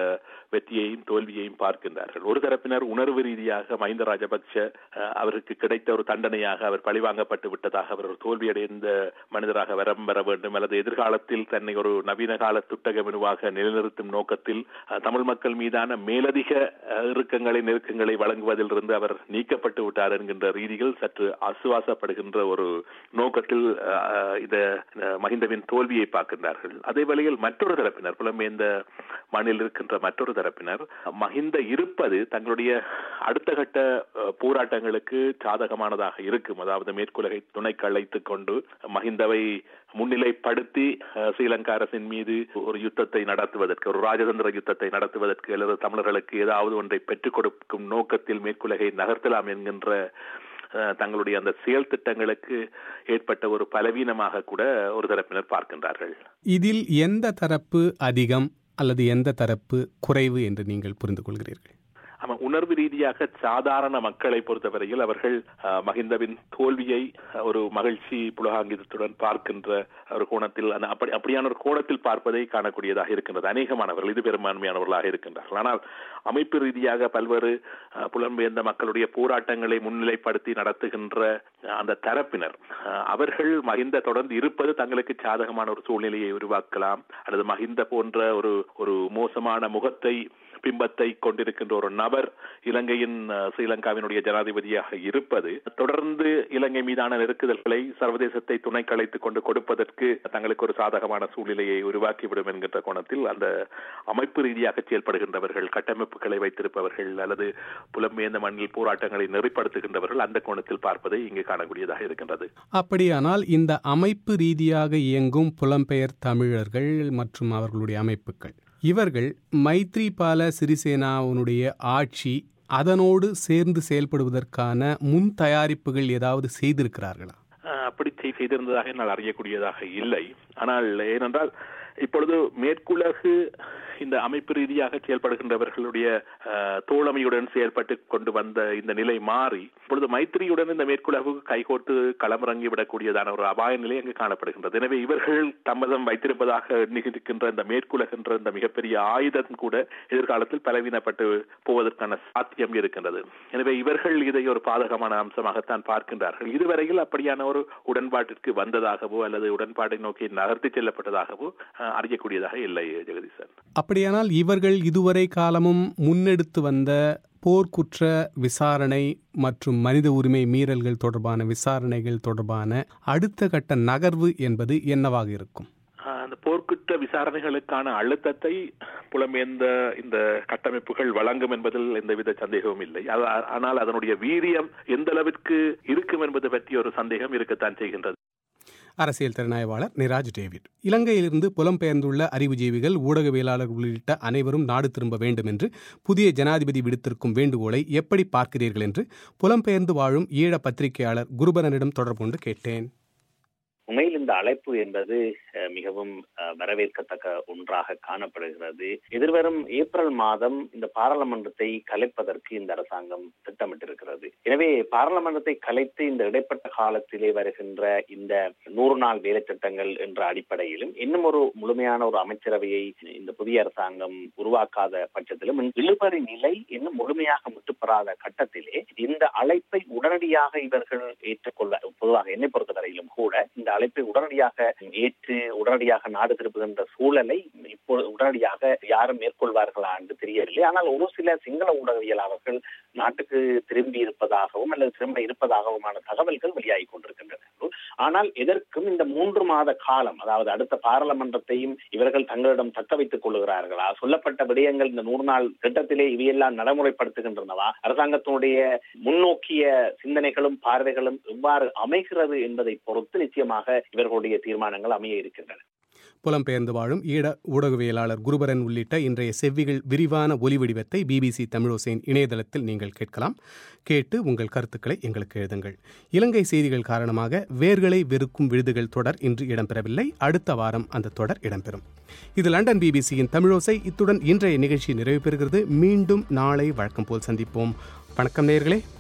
வெற்றியையும் தோல்வியையும் பார்க்கின்றார்கள் ஒரு தரப்பினர் உணர்வு ரீதியாக மஹிந்த ராஜபக்ஷ அஹ், அவருக்கு கிடைத்த ஒரு தண்டனையாக அவர் பழிவாங்கப்பட்டு விட்டதாக அவர் ஒரு தோல்வியடைந்த மனிதராக வரம் பெற வேண்டும் அல்லது எதிர்காலத்தில் தன்னை ஒரு நவீன கால துட்டக மெனுவாக நிலைநிறுத்தும் நோக்கத்தில் அஹ், தமிழ் மக்கள் மீதான மேலதிக அஹ், இறுக்கங்களை நெருக்கங்களை வழங்குவதிலிருந்து அவர் நீக்கப்பட்டு விட்டார் என்கின்ற ரீதியில் சற்று ஆசுவாசப்படுகின்ற ஒரு நோக்கத்தில் அஹ், இந்த அஹ், மஹிந்தவின் தோல்வியை பார்க்கின்றார்கள் அதே வேளையில் மற்றொரு தரப்பினர் புலம்பெயர்ந்த மண்ணில் இருக்கின்ற மற்றொரு தரப்பினர் மஹிந்த இருப்பது தங்களுடைய அடுத்த கட்ட அஹ், போராட்டங்களுக்கு சாதகமானதாக இருக்கும் அதாவது மேற்குலகை துணைக்கு அழைத்துக் கொண்டு மஹிந்தவை முன்னிலைப்படுத்தி அஹ், ஸ்ரீலங்கா அரசின் மீது ஒரு யுத்தத்தை நடத்துவதற்கு ஒரு ராஜதந்திர யுத்தத்தை நடத்துவதற்கு அல்லது தமிழர்களுக்கு ஏதாவது ஒன்றை பெற்றுக் கொடுக்கும் நோக்கத்தில் மேற்குலகை நகர்த்தலாம் என்கின்ற அஹ், தங்களுடைய அந்த செயல் திட்டங்களுக்கு ஏற்பட்ட ஒரு பலவீனமாக கூட ஒரு தரப்பினர் பார்க்கின்றார்கள் இதில் எந்த தரப்பு அதிகம் அல்லது எந்த தரப்பு குறைவு என்று நீங்கள் புரிந்து கொள்கிறீர்கள் ஆமா உணர்வு ரீதியாக சாதாரண மக்களை பொறுத்தவரையில் அவர்கள் அஹ், மஹிந்தவின் தோல்வியை அஹ், ஒரு மகிழ்ச்சி புலகாங்கிதத்துடன் பார்க்கின்ற ஒரு கோணத்தில் அந்த அப்படி அப்படியான ஒரு கோணத்தில் பார்ப்பதை காணக்கூடியதாக இருக்கின்றது அநேகமானவர்கள் இது பெரும்பான்மையானவர்களாக இருக்கின்றார்கள் ஆனால் அமைப்பு ரீதியாக பல்வேறு அஹ், புலம்பெயர்ந்த மக்களுடைய போராட்டங்களை முன்னிலைப்படுத்தி நடத்துகின்ற அஹ், அந்த தரப்பினர் அஹ், அவர்கள் மஹிந்த தொடர்ந்து இருப்பது தங்களுக்கு சாதகமான ஒரு சூழ்நிலையை உருவாக்கலாம் அல்லது மஹிந்த போன்ற ஒரு ஒரு மோசமான முகத்தை பிம்பத்தை கொண்டிருக்கின்ற ஒரு நபர் இலங்கையின் அஹ், ஸ்ரீலங்காவினுடைய ஜனாதிபதியாக இருப்பது தொடர்ந்து இலங்கை மீதான நெருக்குதல்களை சர்வதேசத்தை துணை கலைத்துக் கொண்டு கொடுப்பதற்கு தங்களுக்கு ஒரு சாதகமான சூழ்நிலையை உருவாக்கிவிடும் என்கின்ற கோணத்தில் அந்த அமைப்பு ரீதியாக செயல்படுகின்றவர்கள் கட்டமைப்புகளை வைத்திருப்பவர்கள் அல்லது புலம்பெயர்ந்த மண்ணில் போராட்டங்களை நெறிப்படுத்துகின்றவர்கள் அந்த கோணத்தில் பார்ப்பதை இங்கு காணக்கூடியதாக இருக்கின்றது அப்படியானால் இந்த அமைப்பு ரீதியாக இயங்கும் புலம்பெயர் தமிழர்கள் மற்றும் அவர்களுடைய அமைப்புகள் இவர்கள் மைத்ரிபால சிறிசேனாவுடைய ஆட்சி அதனோடு சேர்ந்து செயல்படுவதற்கான முன் தயாரிப்புகள் ஏதாவது செய்திருக்கிறார்களா அஹ், அப்படி செய்- செய்திருந்ததாக என்னால் அறியக்கூடியதாக இல்லை ஆனால் ஏனென்றால் இப்பொழுது மேற்குலகு இந்த அமைப்பு ரீதியாக செயல்படுகின்றவர்களுடைய அஹ், தோழமையுடன் செயல்பட்டு கொண்டு வந்த இந்த நிலை மாறி இப்பொழுது மைத்திரியுடன் இந்த மேற்குலகு கைகோட்டு களமிறங்கி விடக்கூடியதான ஒரு அபாய நிலை அங்கு காணப்படுகின்றது எனவே இவர்கள் தம்மதம் வைத்திருப்பதாக எண்ணுகின்ற இந்த மேற்குலகின்ற இந்த மிகப்பெரிய ஆயுதம் கூட எதிர்காலத்தில் பலவீனப்பட்டு போவதற்கான சாத்தியம் இருக்கின்றது எனவே இவர்கள் இதை ஒரு பாதகமான அம்சமாகத்தான் பார்க்கின்றார்கள் இதுவரையில் அப்படியான ஒரு உடன்பாட்டிற்கு வந்ததாகவோ அல்லது உடன்பாட்டை நோக்கி நகர்த்தி செல்லப்பட்டதாகவோ அஹ், அறியக்கூடியதாக இல்லை ஜெகதீசன் அப்படியானால் இவர்கள் இதுவரை காலமும் முன்னெடுத்து வந்த போர்க்குற்ற விசாரணை மற்றும் மனித உரிமை மீறல்கள் தொடர்பான விசாரணைகள் தொடர்பான அடுத்த கட்ட நகர்வு என்பது என்னவாக இருக்கும் ஆஹ் அந்த போர்க்குற்ற விசாரணைகளுக்கான அழுத்தத்தை புலம்பெயர்ந்த இந்த கட்டமைப்புகள் வழங்கும் என்பதில் எந்தவித சந்தேகமும் இல்லை அது- ஆனால் அதனுடைய வீரியம் எந்த அளவிற்கு இருக்கும் என்பது பற்றி ஒரு சந்தேகம் இருக்கத்தான் செய்கின்றது அரசியல் திறனாய்வாளர் நிராஜ் டேவிட் இலங்கையிலிருந்து புலம்பெயர்ந்துள்ள அறிவுஜீவிகள் ஊடகவியலாளர் உள்ளிட்ட அனைவரும் நாடு திரும்ப வேண்டும் என்று புதிய ஜனாதிபதி விடுத்திருக்கும் வேண்டுகோளை எப்படி பார்க்கிறீர்கள் என்று புலம்பெயர்ந்து வாழும் ஈழ பத்திரிகையாளர் குருபரனிடம் தொடர்பு கொண்டு கேட்டேன் உண்மையில் இந்த அழைப்பு என்பது அஹ், மிகவும் அஹ், வரவேற்கத்தக்க ஒன்றாக காணப்படுகிறது எதிர்வரும் ஏப்ரல் மாதம் இந்த பாராளுமன்றத்தை கலைப்பதற்கு இந்த அரசாங்கம் திட்டமிட்டிருக்கிறது எனவே பாராளுமன்றத்தை கலைத்து இந்த இடைப்பட்ட காலத்திலே வருகின்ற இந்த நூறு நாள் வேலை திட்டங்கள் என்ற அடிப்படையிலும் இன்னும் ஒரு முழுமையான ஒரு அமைச்சரவையை இந்த புதிய அரசாங்கம் உருவாக்காத பட்சத்திலும் இழுபறி நிலை இன்னும் முழுமையாக முற்றுப்பெறாத கட்டத்திலே இந்த அழைப்பை உடனடியாக இவர்கள் ஏற்றுக்கொள்ள பொதுவாக என்னை பொறுத்தவரையிலும் கூட இந்த அழைப்பை உடனடியாக ஏற்று உடனடியாக நாடு திருப்புகின்ற சூழலை இப்போது உடனடியாக யாரும் மேற்கொள்வார்களா என்று தெரியவில்லை ஆனால் ஒரு சில சிங்கள ஊடகவியலாளர்கள் நாட்டுக்கு திரும்பி இருப்பதாகவும் அல்லது திரும்ப இருப்பதாகவுமான தகவல்கள் வெளியாகி கொண்டிருக்கின்றன ஆனால் எதற்கும் இந்த மூன்று மாத காலம் அதாவது அடுத்த பாராளுமன்றத்தையும் இவர்கள் தங்களிடம் தக்க வைத்துக் கொள்ளுகிறார்களா சொல்லப்பட்ட விடயங்கள் இந்த நூறு நாள் திட்டத்திலே இவையெல்லாம் நடைமுறைப்படுத்துகின்றனவா அரசாங்கத்தினுடைய முன்னோக்கிய சிந்தனைகளும் பார்வைகளும் எவ்வாறு அமைகிறது என்பதை பொறுத்து நிச்சயமாக இவர்களுடைய தீர்மானங்கள் அமைய இருக்கின்றன புலம்பெயர்ந்து வாழும் ஈட ஊடகவியலாளர் குருபரன் உள்ளிட்ட இன்றைய செவ்விகள் விரிவான ஒலி வடிவத்தை பிபிசி தமிழோசையின் இணையதளத்தில் நீங்கள் கேட்கலாம் கேட்டு உங்கள் கருத்துக்களை எங்களுக்கு எழுதுங்கள் இலங்கை செய்திகள் காரணமாக வேர்களை வெறுக்கும் விழுதுகள் தொடர் இன்று இடம்பெறவில்லை அடுத்த வாரம் அந்த தொடர் இடம்பெறும் இது லண்டன் பிபிசியின் தமிழோசை இத்துடன் இன்றைய நிகழ்ச்சி நிறைவு பெறுகிறது மீண்டும் நாளை வழக்கம் போல் சந்திப்போம் வணக்கம் நேயர்களே